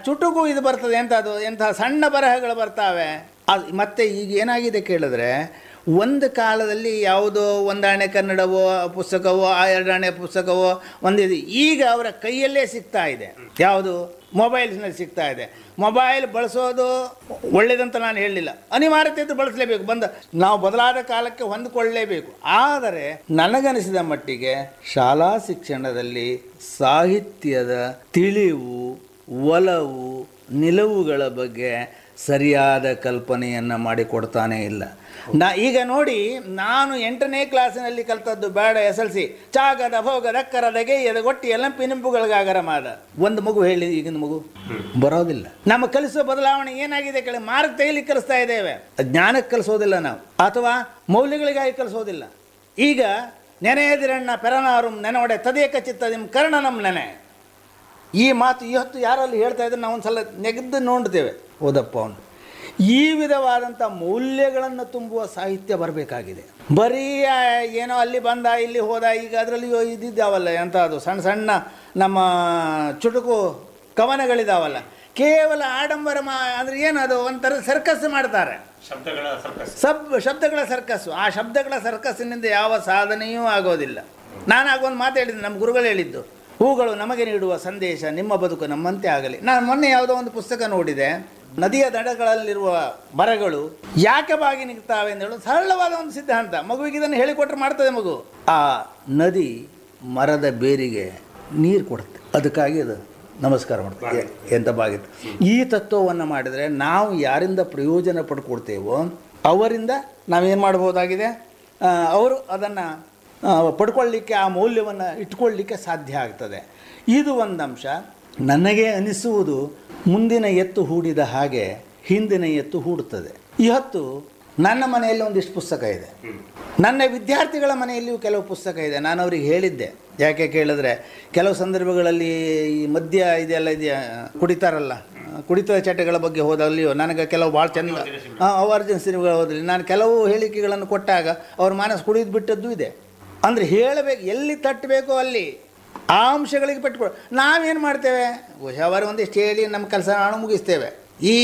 ಚುಟುಕು ಇದು ಬರ್ತದೆ ಎಂತ ಅದು ಎಂಥ ಸಣ್ಣ ಬರಹಗಳು ಬರ್ತಾವೆ ಅದು ಮತ್ತೆ ಈಗ ಏನಾಗಿದೆ ಕೇಳಿದ್ರೆ ಒಂದು ಕಾಲದಲ್ಲಿ ಯಾವುದೋ ಒಂದಾಣೆ ಕನ್ನಡವೋ ಪುಸ್ತಕವೋ ಆ ಎರಡಾಣೆ ಪುಸ್ತಕವೋ ಒಂದಿದೆ ಈಗ ಅವರ ಕೈಯಲ್ಲೇ ಸಿಗ್ತಾ ಇದೆ ಯಾವುದು ಮೊಬೈಲ್ಸ್ನಲ್ಲಿ ಸಿಗ್ತಾ ಇದೆ ಮೊಬೈಲ್ ಬಳಸೋದು ಒಳ್ಳೇದಂತ ನಾನು ಹೇಳಲಿಲ್ಲ ಅನಿವಾರ್ಯತೆ ಇದ್ದು ಬಳಸಲೇಬೇಕು ಬಂದ ನಾವು ಬದಲಾದ ಕಾಲಕ್ಕೆ ಹೊಂದಿಕೊಳ್ಳಲೇಬೇಕು ಆದರೆ ನನಗನಿಸಿದ ಮಟ್ಟಿಗೆ ಶಾಲಾ ಶಿಕ್ಷಣದಲ್ಲಿ ಸಾಹಿತ್ಯದ ತಿಳಿವು ಒಲವು ನಿಲುವುಗಳ ಬಗ್ಗೆ ಸರಿಯಾದ ಕಲ್ಪನೆಯನ್ನು ಮಾಡಿಕೊಡ್ತಾನೇ ಇಲ್ಲ ನಾ ಈಗ ನೋಡಿ ನಾನು ಎಂಟನೇ ಕ್ಲಾಸಿನಲ್ಲಿ ಕಲ್ತದ್ದು ಬೇಡ ಎಸ್ ಎಲ್ ಸಿ ಚಾಗದ ಭೋಗದ ಅಕ್ಕರದ ಗೆಯ್ಯದ ಗೊಟ್ಟಿ ಎಲ್ಲ ಪಿನಿಂಪುಗಳಿಗಾಗರ ಮಾದ ಒಂದು ಮಗು ಹೇಳಿ ಈಗಿನ ಮಗು ಬರೋದಿಲ್ಲ ನಮ್ಮ ಕಲಿಸುವ ಬದಲಾವಣೆ ಏನಾಗಿದೆ ಕೇಳಿ ಮಾರ್ಗ ತೆಗಿಲಿಕ್ಕೆ ಕಲಿಸ್ತಾ ಇದ್ದೇವೆ ಜ್ಞಾನಕ್ಕೆ ಕಲಿಸೋದಿಲ್ಲ ನಾವು ಅಥವಾ ಮೌಲ್ಯಗಳಿಗಾಗಿ ಕಲಿಸೋದಿಲ್ಲ ಈಗ ನೆನೆಯದಿರಣ್ಣ ಪೆರನಾರು ನೆನೊಡೆ ತದೇಕ ಚಿತ್ತದಿಂ ಕರ್ಣನಂ ನೆನೆ ಈ ಮಾತು ಇವತ್ತು ಯಾರಲ್ಲಿ ಹೇಳ್ತಾ ಇದ್ರೆ ನಾವು ಒಂದ್ಸಲ ನೆಗೆದು ನೋಡ್ತೇವೆ ಓದಪ್ಪ ಅವನು ಈ ವಿಧವಾದಂಥ ಮೌಲ್ಯಗಳನ್ನು ತುಂಬುವ ಸಾಹಿತ್ಯ ಬರಬೇಕಾಗಿದೆ ಬರೀ ಆ, ಏನೋ ಅಲ್ಲಿ ಬಂದ ಇಲ್ಲಿ ಹೋದ ಈಗ ಅದರಲ್ಲಿ ಇದಿದ್ದಾವಲ್ಲ ಎಂಥ ಅದು ಸಣ್ಣ ಸಣ್ಣ ನಮ್ಮ ಚುಟುಕು ಕವನಗಳಿದಾವಲ್ಲ ಕೇವಲ ಆಡಂಬರ ಮಾ ಅಂದರೆ ಏನದು ಒಂಥರ ಸರ್ಕಸ್ ಮಾಡ್ತಾರೆ ಶಬ್ದಗಳ ಸರ್ಕಸ್ ಸಬ್ ಶಬ್ದಗಳ ಸರ್ಕಸ್ಸು ಆ ಶಬ್ದಗಳ ಸರ್ಕಸ್ಸಿನಿಂದ ಯಾವ ಸಾಧನೆಯೂ ಆಗೋದಿಲ್ಲ ನಾನು ಆಗ ಒಂದು ಮಾತು ಹೇಳಿದ್ದೆ ನಮ್ಮ ಗುರುಗಳು ಹೇಳಿದ್ದು ಹೂಗಳು ನಮಗೆ ನೀಡುವ ಸಂದೇಶ ನಿಮ್ಮ ಬದುಕು ನಮ್ಮಂತೆ ಆಗಲಿ ನಾನು ಮೊನ್ನೆ ಯಾವುದೋ ಒಂದು ಪುಸ್ತಕ ನೋಡಿದೆ ನದಿಯ ದಡಗಳಲ್ಲಿರುವ ಮರಗಳು ಯಾಕೆ ಬಾಗಿ ನಿಗ್ತಾವೆ ಅಂತ ಹೇಳೋದು ಸರಳವಾದ ಒಂದು ಸಿದ್ಧಾಂತ ಮಗುವಿಗೆ ಇದನ್ನು ಹೇಳಿಕೊಟ್ರೆ ಮಾಡ್ತದೆ ಮಗು ಆ ನದಿ ಮರದ ಬೇರಿಗೆ ನೀರು ಕೊಡುತ್ತೆ ಅದಕ್ಕಾಗಿ ಅದು ನಮಸ್ಕಾರ ಮಾಡ್ತದೆ ಎಂತ ಬಾಗಿತ್ತು ಈ ತತ್ವವನ್ನು ಮಾಡಿದರೆ ನಾವು ಯಾರಿಂದ ಪ್ರಯೋಜನ ಪಡ್ಕೊಳ್ತೇವೋ ಅವರಿಂದ ನಾವೇನು ಮಾಡ್ಬೋದಾಗಿದೆ ಆ, ಅವರು ಅದನ್ನು ಪಡ್ಕೊಳ್ಳಿಕ್ಕೆ ಆ ಮೌಲ್ಯವನ್ನು ಇಟ್ಕೊಳ್ಳಿಕ್ಕೆ ಸಾಧ್ಯ ಆಗ್ತದೆ ಇದು ಒಂದು ಅಂಶ ನನಗೆ ಅನಿಸುವುದು ಮುಂದಿನ ಎತ್ತು ಹೂಡಿದ ಹಾಗೆ ಹಿಂದಿನ ಎತ್ತು ಹೂಡುತ್ತದೆ ಇವತ್ತು ನನ್ನ ಮನೆಯಲ್ಲಿ ಒಂದಿಷ್ಟು ಪುಸ್ತಕ ಇದೆ ನನ್ನ ವಿದ್ಯಾರ್ಥಿಗಳ ಮನೆಯಲ್ಲಿಯೂ ಕೆಲವು ಪುಸ್ತಕ ಇದೆ ನಾನು ಅವ್ರಿಗೆ ಹೇಳಿದ್ದೆ ಯಾಕೆ ಕೇಳಿದ್ರೆ ಕೆಲವು ಸಂದರ್ಭಗಳಲ್ಲಿ ಈ ಮದ್ಯ ಇದೆಲ್ಲ ಇದೆಯಾ ಕುಡಿತಾರಲ್ಲ ಕುಡಿತದ ಚಟಗಳ ಬಗ್ಗೆ ಹೋದಾಗಲಿಯೋ ನನಗೆ ಕೆಲವು ಭಾಳ ಚಂದ ಅವಾರ್ಜಿನ ಸಿನಿಮಾಗಳು ಹೋದಲ್ಲಿ ನಾನು ಕೆಲವು ಹೇಳಿಕೆಗಳನ್ನು ಕೊಟ್ಟಾಗ ಅವ್ರ ಮನಸ್ಸು ಕುಡಿದು ಬಿಟ್ಟದ್ದು ಇದೆ ಅಂದರೆ ಹೇಳಬೇಕು ಎಲ್ಲಿ ತಟ್ಟಬೇಕೋ ಅಲ್ಲಿ ಆ ಅಂಶಗಳಿಗೆ ಪೆಟ್ಕೊಳ ನಾವೇನು ಮಾಡ್ತೇವೆ ಅವರು ಒಂದಿಷ್ಟು ಹೇಳಿ ನಮ್ಮ ಕೆಲಸ ನಾವು ಮುಗಿಸ್ತೇವೆ ಈ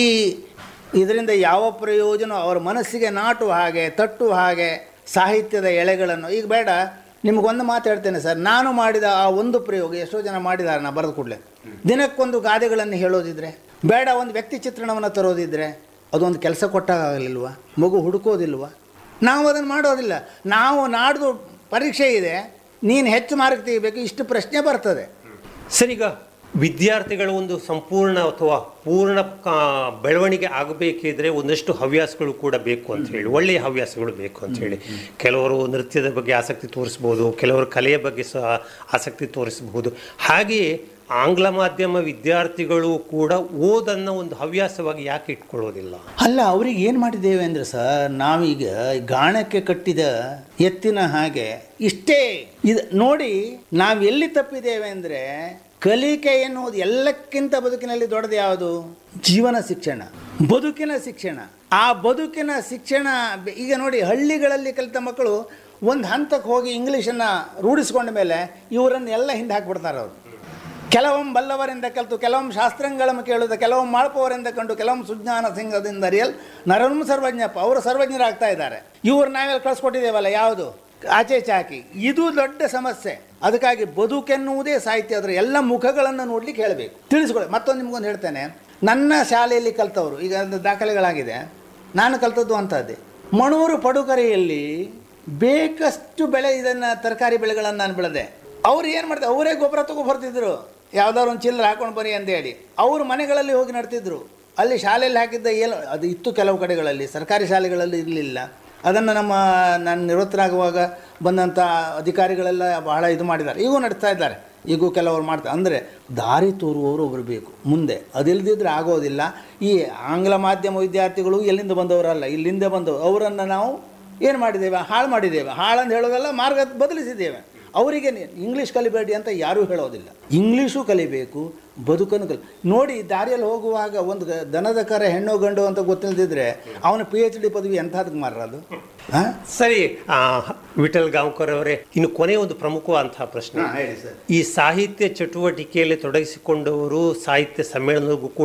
ಇದರಿಂದ ಯಾವ ಪ್ರಯೋಜನ ಅವರ ಮನಸ್ಸಿಗೆ ನಾಟುವ ಹಾಗೆ ತಟ್ಟುವ ಹಾಗೆ ಸಾಹಿತ್ಯದ ಎಳೆಗಳನ್ನು ಈಗ ಬೇಡ ನಿಮಗೊಂದು ಮಾತು ಹೇಳ್ತೇನೆ ಸರ್ ನಾನು ಮಾಡಿದ ಆ ಒಂದು ಪ್ರಯೋಗ ಎಷ್ಟೋ ಜನ ಮಾಡಿದ್ದಾರೆ ನಾ ಬರೆದು ಕೂಡಲೇ ದಿನಕ್ಕೊಂದು ಗಾದೆಗಳನ್ನು ಹೇಳೋದಿದ್ರೆ ಬೇಡ ಒಂದು ವ್ಯಕ್ತಿ ಚಿತ್ರಣವನ್ನು ತರೋದಿದ್ರೆ ಅದೊಂದು ಕೆಲಸ ಕೊಟ್ಟಾಗಲಿಲ್ವಾ ಮಗು ಹುಡುಕೋದಿಲ್ವಾ ನಾವು ಅದನ್ನು ಮಾಡೋದಿಲ್ಲ ನಾವು ನಾಡ್ದು ಪರೀಕ್ಷೆ ಇದೆ ನೀನು ಹೆಚ್ಚು ಮಾರ್ಕ್ ತೆಗಿಬೇಕು ಇಷ್ಟು ಪ್ರಶ್ನೆ ಬರ್ತದೆ ಸರ್ ಈಗ ವಿದ್ಯಾರ್ಥಿಗಳ ಒಂದು ಸಂಪೂರ್ಣ ಅಥವಾ ಪೂರ್ಣ ಕಾ- ಬೆಳವಣಿಗೆ ಆಗಬೇಕಿದ್ರೆ ಒಂದಷ್ಟು ಹವ್ಯಾಸಗಳು ಕೂಡ ಬೇಕು ಅಂತ ಹೇಳಿ ಒಳ್ಳೆಯ ಹವ್ಯಾಸಗಳು ಬೇಕು ಅಂತ ಹೇಳಿ ಕೆಲವರು ನೃತ್ಯದ ಬಗ್ಗೆ ಆಸಕ್ತಿ ತೋರಿಸ್ಬೋದು ಕೆಲವರು ಕಲೆಯ ಬಗ್ಗೆ ಸಹ ಆಸಕ್ತಿ ತೋರಿಸಬಹುದು ಹಾಗೆಯೇ ಆಂಗ್ಲ ಮಾಧ್ಯಮ ವಿದ್ಯಾರ್ಥಿಗಳು ಕೂಡ ಓದನ್ನು ಒಂದು ಹವ್ಯಾಸವಾಗಿ ಯಾಕೆ ಇಟ್ಕೊಳ್ಳೋದಿಲ್ಲ ಅಲ್ಲ ಅವ್ರಿಗೆ ಏನು ಮಾಡಿದ್ದೇವೆ ಅಂದರೆ ಸರ್ ನಾವೀಗ ಈ ಗಾಣಕ್ಕೆ ಕಟ್ಟಿದ ಎತ್ತಿನ ಹಾಗೆ ಇಷ್ಟೇ ಇದು ನೋಡಿ ನಾವು ಎಲ್ಲಿ ತಪ್ಪಿದ್ದೇವೆ ಅಂದರೆ ಕಲಿಕೆ ಎನ್ನುವುದು ಎಲ್ಲಕ್ಕಿಂತ ಬದುಕಿನಲ್ಲಿ ದೊಡ್ಡದು ಯಾವುದು ಜೀವನ ಶಿಕ್ಷಣ ಬದುಕಿನ ಶಿಕ್ಷಣ ಆ ಬದುಕಿನ ಶಿಕ್ಷಣ ಬೆ- ಈಗ ನೋಡಿ ಹಳ್ಳಿಗಳಲ್ಲಿ ಕಲಿತ ಮಕ್ಕಳು ಒಂದು ಹಂತಕ್ಕೆ ಹೋಗಿ ಇಂಗ್ಲೀಷನ್ನು ರೂಢಿಸ್ಕೊಂಡ ಮೇಲೆ ಇವರನ್ನು ಎಲ್ಲ ಹಿಂದೆ ಹಾಕಿಬಿಡ್ತಾರೆ ಅವರು ಕೆಲವೊಮ್ಮೆ ಬಲ್ಲವರಿಂದ ಕಲಿತು ಕೆಲವೊಮ್ಮೆ ಶಾಸ್ತ್ರಗಳನ್ನು ಕೇಳುವುದು ಕೆಲವೊಮ್ಮೆ ಮಾಳ್ಪವರಿಂದ ಕಂಡು ಕೆಲವೊಮ್ಮೆ ಸುಜ್ಞಾನ ಸಿಂಗದಿಂದ ಅರಿಯಲ್ ನರನು ಸರ್ವಜ್ಞಪ್ಪ ಅವರು ಸರ್ವಜ್ಞರಾಗ್ತಾ ಇದ್ದಾರೆ ಇವ್ರು ನಾವೆಲ್ಲ ಕಳಿಸ್ಕೊಟ್ಟಿದ್ದೇವಲ್ಲ ಯಾವುದು ಆಚೆ ಚಾಕಿ ಇದು ದೊಡ್ಡ ಸಮಸ್ಯೆ ಅದಕ್ಕಾಗಿ ಬದುಕೆನ್ನುವುದೇ ಸಾಹಿತ್ಯ ಅದರ ಎಲ್ಲ ಮುಖಗಳನ್ನು ನೋಡ್ಲಿಕ್ಕೆ ಹೇಳಬೇಕು ತಿಳಿಸ್ಕೊಳ್ಳಿ ಮತ್ತೊಂದು ನಿಮ್ಗೊಂದು ಹೇಳ್ತೇನೆ ನನ್ನ ಶಾಲೆಯಲ್ಲಿ ಕಲ್ತವರು ಈಗ ಒಂದು ದಾಖಲೆಗಳಾಗಿದೆ ನಾನು ಕಲ್ತದ್ದು ಅಂತದ್ದೇ ಮಣೂರು ಪಡುಕರೆಯಲ್ಲಿ ಬೇಕಷ್ಟು ಬೆಳೆ ಇದನ್ನು ತರಕಾರಿ ಬೆಳೆಗಳನ್ನು ನಾನು ಬೆಳೆದೆ ಅವ್ರು ಏನು ಮಾಡ್ತಾರೆ ಅವರೇ ಗೊಬ್ಬರ ತಗೋ ಬರ್ತಿದ್ರು ಯಾವ್ದಾದ್ರು ಒಂದು ಚಿಲ್ಲರೆ ಹಾಕೊಂಡು ಬನ್ನಿ ಅಂತ ಹೇಳಿ ಅವ್ರ ಮನೆಗಳಲ್ಲಿ ಹೋಗಿ ನಡ್ತಿದ್ರು ಅಲ್ಲಿ ಶಾಲೆಯಲ್ಲಿ ಹಾಕಿದ್ದ ಏನು ಅದು ಇತ್ತು ಕೆಲವು ಕಡೆಗಳಲ್ಲಿ ಸರ್ಕಾರಿ ಶಾಲೆಗಳಲ್ಲಿ ಇರಲಿಲ್ಲ ಅದನ್ನು ನಮ್ಮ ನಾನು ನಿವೃತ್ತರಾಗುವಾಗ ಬಂದಂಥ ಅಧಿಕಾರಿಗಳೆಲ್ಲ ಬಹಳ ಇದು ಮಾಡಿದ್ದಾರೆ ಈಗೂ ನಡೆಸ್ತಾ ಇದ್ದಾರೆ ಈಗೂ ಕೆಲವರು ಮಾಡ್ತಾರೆ ಅಂದರೆ ದಾರಿ ತೋರುವವರು ಒಬ್ಬರು ಬೇಕು ಮುಂದೆ ಅದಿಲ್ಲದಿದ್ದರೆ ಆಗೋದಿಲ್ಲ ಈ ಆಂಗ್ಲ ಮಾಧ್ಯಮ ವಿದ್ಯಾರ್ಥಿಗಳು ಎಲ್ಲಿಂದ ಬಂದವರಲ್ಲ ಇಲ್ಲಿಂದ ಬಂದವರು ಅವರನ್ನು ನಾವು ಏನು ಮಾಡಿದ್ದೇವೆ ಹಾಳು ಮಾಡಿದ್ದೇವೆ ಹಾಳಂದು ಹೇಳೋದಲ್ಲ ಮಾರ್ಗ ಬದಲಿಸಿದ್ದೇವೆ ಅವರಿಗೆ ನೀ- ಇಂಗ್ಲೀಷ್ ಕಲಿಬೇಡಿ ಅಂತ ಯಾರೂ ಹೇಳೋದಿಲ್ಲ ಇಂಗ್ಲೀಷು ಕಲಿಬೇಕು ಬದುಕನ್ನು ಕಲಿ ನೋಡಿ ದಾರಿಯಲ್ಲಿ ಹೋಗುವಾಗ ಒಂದು ಗ- ದನದ ಕರ ಹೆಣ್ಣು ಗಂಡು ಅಂತ ಗೊತ್ತಿಲ್ಲದಿದ್ರೆ ಅವನ ಪಿ ಎಚ್ ಡಿ ಪದವಿ ಎಂಥದಕ್ಕೆ ಮಾರೋದು ಹಾಂ ಸರಿ ಆ, ವಿಠಲ್ ಗಾಂವ್ಕರ್ ಅವರೇ ಇನ್ನು ಕೊನೆಯ ಒಂದು ಪ್ರಮುಖವಾದಂತಹ ಪ್ರಶ್ನೆ ಹೇಳಿ ಸರ್ ಈ ಸಾಹಿತ್ಯ ಚಟುವಟಿಕೆಯಲ್ಲಿ ತೊಡಗಿಸಿಕೊಂಡವರು ಸಾಹಿತ್ಯ ಸಮ್ಮೇಳನಕ್ಕೂ ಕೂಡ